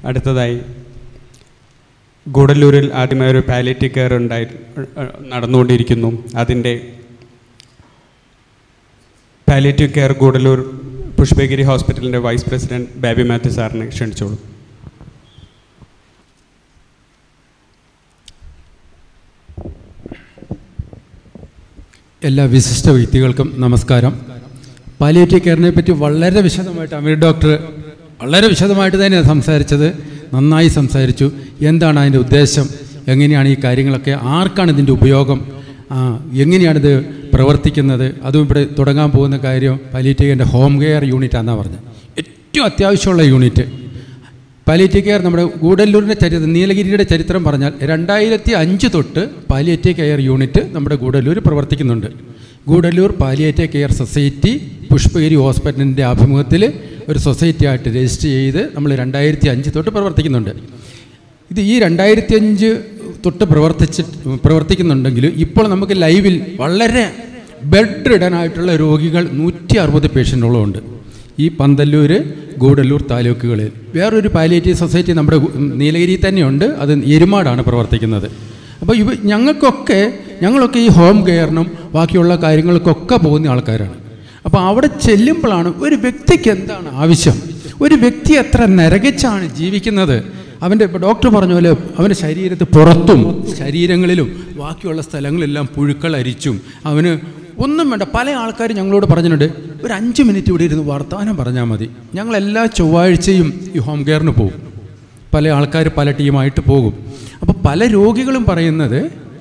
അടുത്തതായി ഗൂഡല്ലൂരിൽ ആദ്യമായി ഒരു പാലിറ്റി കെയർ ഉണ്ടായി നടന്നുകൊണ്ടിരിക്കുന്നു അതിൻ്റെ പാലിറ്റീവ് കെയർ ഗൂഡല്ലൂർ പുഷ്പഗിരി ഹോസ്പിറ്റലിൻ്റെ വൈസ് പ്രസിഡന്റ് ബാബി മാത്യു സാറിനെ ക്ഷണിച്ചോളൂ എല്ലാ വിശിഷ്ട വ്യക്തികൾക്കും നമസ്കാരം പാലിയേറ്റീവ് കെയറിനെ പറ്റി വളരെ വിശദമായിട്ട് അമീർ ഡോക്ടർ വളരെ വിശദമായിട്ട് തന്നെയാണ് സംസാരിച്ചത് നന്നായി സംസാരിച്ചു എന്താണ് അതിൻ്റെ ഉദ്ദേശം എങ്ങനെയാണ് ഈ കാര്യങ്ങളൊക്കെ ആർക്കാണ് ഇതിൻ്റെ ഉപയോഗം ആ, എങ്ങനെയാണിത് പ്രവർത്തിക്കുന്നത് അതും ഇവിടെ തുടങ്ങാൻ പോകുന്ന കാര്യം പാലിയേറ്റീവ് കെയറിൻ്റെ ഹോം കെയർ യൂണിറ്റ് ആണെന്നാണ് പറഞ്ഞത് ഏറ്റവും അത്യാവശ്യമുള്ള യൂണിറ്റ് പാലിയേറ്റീവ് കെയർ നമ്മുടെ ഗൂഡല്ലൂരിൻ്റെ ചരിത്രം നീലഗിരിയുടെ ചരിത്രം പറഞ്ഞാൽ രണ്ടായിരത്തി അഞ്ച് തൊട്ട് പാലിയേറ്റീവ് കെയർ യൂണിറ്റ് നമ്മുടെ ഗൂഡല്ലൂർ പ്രവർത്തിക്കുന്നുണ്ട് Gudalur palliative care society Pushpagiri ഹോസ്പിറ്റലിൻ്റെ ആഭിമുഖ്യത്തിൽ ഒരു സൊസൈറ്റി ആയിട്ട് രജിസ്റ്റർ ചെയ്ത് നമ്മൾ രണ്ടായിരത്തി അഞ്ച് തൊട്ട് പ്രവർത്തിക്കുന്നുണ്ട് ഇത് ഈ രണ്ടായിരത്തി അഞ്ച് തൊട്ട് പ്രവർത്തിച്ച് പ്രവർത്തിക്കുന്നുണ്ടെങ്കിൽ ഇപ്പോൾ നമുക്ക് ലൈവിൽ വളരെ ബെഡ് റിഡനായിട്ടുള്ള രോഗികൾ നൂറ്റി അറുപത് പേഷ്യൻറ്റോളം ഈ പന്തല്ലൂർ ഗൂഡല്ലൂർ താലൂക്കുകളിൽ വേറൊരു പാലിയേറ്റീവ് സൊസൈറ്റി നമ്മുടെ ഗു- നീലഗിരി തന്നെയുണ്ട് അത് എരുമാടാണ് പ്രവർത്തിക്കുന്നത് അപ്പോൾ ഇവ ഞങ്ങൾക്കൊക്കെ ഞങ്ങളൊക്കെ ഈ ഹോം കെയറിനും ബാക്കിയുള്ള കാര്യങ്ങൾക്കൊക്കെ പോകുന്ന ആൾക്കാരാണ് അപ്പോൾ അവിടെ ചെല്ലുമ്പോഴാണ് ഒരു വ്യക്തിക്ക് എന്താണ് ആവശ്യം ഒരു വ്യക്തി എത്ര നരകിച്ചാണ് ജീവിക്കുന്നത് അവൻ്റെ ഇപ്പോൾ ഡോക്ടർ പറഞ്ഞ പോലെ അവൻ്റെ ശരീരത്ത് പുറത്തും ശരീരങ്ങളിലും ബാക്കിയുള്ള സ്ഥലങ്ങളെല്ലാം പുഴുക്കൾ അരിച്ചും അവന് ഒന്നും വേണ്ട പല ആൾക്കാരും ഞങ്ങളോട് പറഞ്ഞിട്ടുണ്ട് ഒരു അഞ്ച് മിനിറ്റ് ഇവിടെ ഇരുന്ന് വർത്തമാനം പറഞ്ഞാൽ മതി ഞങ്ങൾ എല്ലാ ചൊവ്വാഴ്ചയും ഈ ഹോം കെയറിന് പോകും പല ആൾക്കാർ പല ടീമായിട്ട് പോകും അപ്പോൾ പല രോഗികളും പറയുന്നത്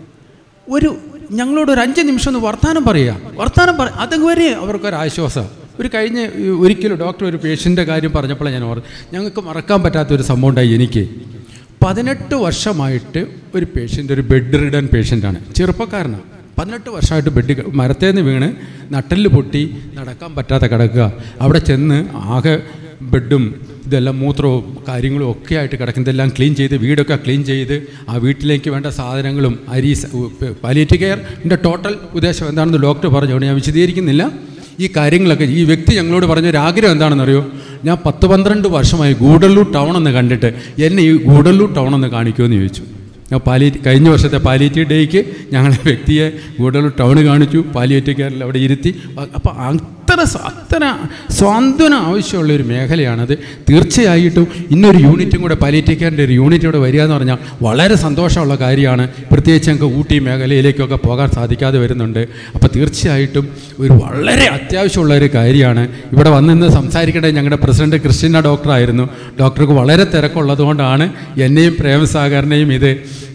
ഒരു ഞങ്ങളോട് ഒരു അഞ്ച് നിമിഷം ഒന്ന് വർത്തമാനം പറയുക വർത്തമാനം പറ അതുവരെ അവർക്കൊരു ആശ്വാസം ഒരു കഴിഞ്ഞ ഈ ഒരിക്കലും ഡോക്ടർ ഒരു പേഷ്യൻ്റെ കാര്യം പറഞ്ഞപ്പോൾ ഞാൻ ഓർമ്മ ഞങ്ങൾക്ക് മറക്കാൻ പറ്റാത്ത ഒരു സംഭവം ഉണ്ടായി എനിക്ക് പതിനെട്ട് വർഷമായിട്ട് ഒരു പേഷ്യൻ്റ് ഒരു ബെഡ് റിഡൻ പേഷ്യൻ്റാണ് ചെറുപ്പക്കാരനാണ് പതിനെട്ട് വർഷമായിട്ട് ബെഡ് മരത്തേന്ന് വീണ് നട്ടല് പൊട്ടി നടക്കാൻ പറ്റാതെ കിടക്കുക അവിടെ ചെന്ന് ആകെ ബെഡും ഇതെല്ലാം മൂത്രവും കാര്യങ്ങളും ഒക്കെ ആയിട്ട് കിടക്കും ഇതെല്ലാം ക്ലീൻ ചെയ്ത് വീടൊക്കെ ക്ലീൻ ചെയ്ത് ആ വീട്ടിലേക്ക് വേണ്ട സാധനങ്ങളും അരി പാലിയേറ്റീവ് കെയറിൻ്റെ ടോട്ടൽ ഉദ്ദേശം എന്താണെന്ന് ഡോക്ടർ പറഞ്ഞു അതുകൊണ്ട് ഞാൻ വിശദീകരിക്കുന്നില്ല ഈ കാര്യങ്ങളൊക്കെ ഈ വ്യക്തി ഞങ്ങളോട് പറഞ്ഞ ഒരു ആഗ്രഹം എന്താണെന്നറിയോ ഞാൻ പത്ത് പന്ത്രണ്ട് വർഷമായി ഗൂഡല്ലൂർ ടൗൺ എന്ന് കണ്ടിട്ട് എന്നെ ഈ ഗൂഡല്ലൂർ ടൗൺ എന്ന് കാണിക്കുമെന്ന് ചോദിച്ചു ഞാൻ പാലിയേറ്റ് കഴിഞ്ഞ വർഷത്തെ പാലിയേറ്റീവ് ഡേക്ക് ഞങ്ങളെ വ്യക്തിയെ ഗൂഡല്ലൂർ ടൗൺ കാണിച്ചു പാലിയേറ്റീവ് കെയറിൽ അവിടെ ഇരുത്തി അപ്പോൾ അത്ര സ- അത്ര സ്വാന്തന ആവശ്യമുള്ള ഒരു മേഖലയാണത് തീർച്ചയായിട്ടും ഇന്നൊരു യൂണിറ്റും കൂടെ പാലിയേറ്റീവ് കെയറിൻ്റെ ഒരു യൂണിറ്റ് കൂടെ വരിക എന്ന് പറഞ്ഞാൽ വളരെ സന്തോഷമുള്ള കാര്യമാണ് പ്രത്യേകിച്ച് ഞങ്ങൾക്ക് ഊട്ടി മേഖലയിലേക്കൊക്കെ പോകാൻ സാധിക്കാതെ വരുന്നുണ്ട് അപ്പോൾ തീർച്ചയായിട്ടും ഒരു വളരെ അത്യാവശ്യമുള്ള ഒരു കാര്യമാണ് ഇവിടെ വന്നിന്ന് സംസാരിക്കേണ്ടത് ഞങ്ങളുടെ പ്രസിഡന്റ് ക്രിസ്ത്യന ഡോക്ടറായിരുന്നു ഡോക്ടർക്ക് വളരെ തിരക്കുള്ളതുകൊണ്ടാണ് എന്നെയും പ്രേമസാഗറിനെയും ഇത്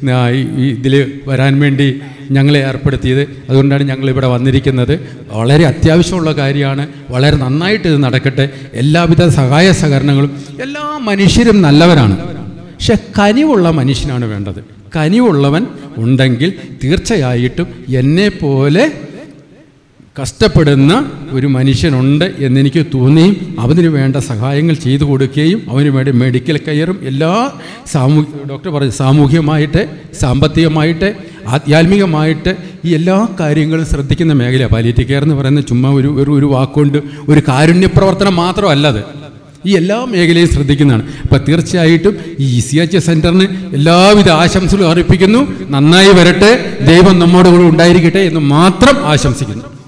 ഇതിൽ വരാൻ വേണ്ടി ഞങ്ങളെ ഏർപ്പെടുത്തിയത് അതുകൊണ്ടാണ് ഞങ്ങൾ ഇവിടെ വന്നിരിക്കുന്നത് വളരെ അത്യാവശ്യമുള്ള കാര്യമാണ് വളരെ നന്നായിട്ട് ഇത് നടക്കട്ടെ എല്ലാവിധ സഹായ സഹകരണങ്ങളും എല്ലാ മനുഷ്യരും നല്ലവരാണ് പക്ഷെ കനിവുള്ള മനുഷ്യനാണ് വേണ്ടത് കനിവുള്ളവൻ ഉണ്ടെങ്കിൽ തീർച്ചയായിട്ടും എന്നെപ്പോലെ കഷ്ടപ്പെടുന്ന ഒരു മനുഷ്യനുണ്ട് എന്നെനിക്ക് തോന്നിയും അവന് വേണ്ട സഹായങ്ങൾ ചെയ്തു കൊടുക്കുകയും അവന് വേണ്ടി മെഡിക്കൽ കെയറും എല്ലാ സാമൂഹ്യ ഡോക്ടർ പറഞ്ഞു സാമൂഹ്യമായിട്ട് സാമ്പത്തികമായിട്ട് ആധ്യാത്മികമായിട്ട് ഈ എല്ലാ കാര്യങ്ങളും ശ്രദ്ധിക്കുന്ന മേഖലയാണ് പാലിയേറ്റീവ് കെയർ എന്ന് പറയുന്നത് ചുമ്മാ ഒരു ഒരു ഒരു വാക്കുകൊണ്ട് ഒരു കാരുണ്യ പ്രവർത്തനം മാത്രമല്ലത് ഈ എല്ലാ മേഖലയും ശ്രദ്ധിക്കുന്നതാണ് അപ്പോൾ തീർച്ചയായിട്ടും ഈ സി എച്ച് സെൻറ്ററിന് എല്ലാവിധ ആശംസകളും അർപ്പിക്കുന്നു നന്നായി വരട്ടെ ദൈവം നമ്മോട് കൂടെ ഉണ്ടായിരിക്കട്ടെ എന്ന് മാത്രം ആശംസിക്കുന്നു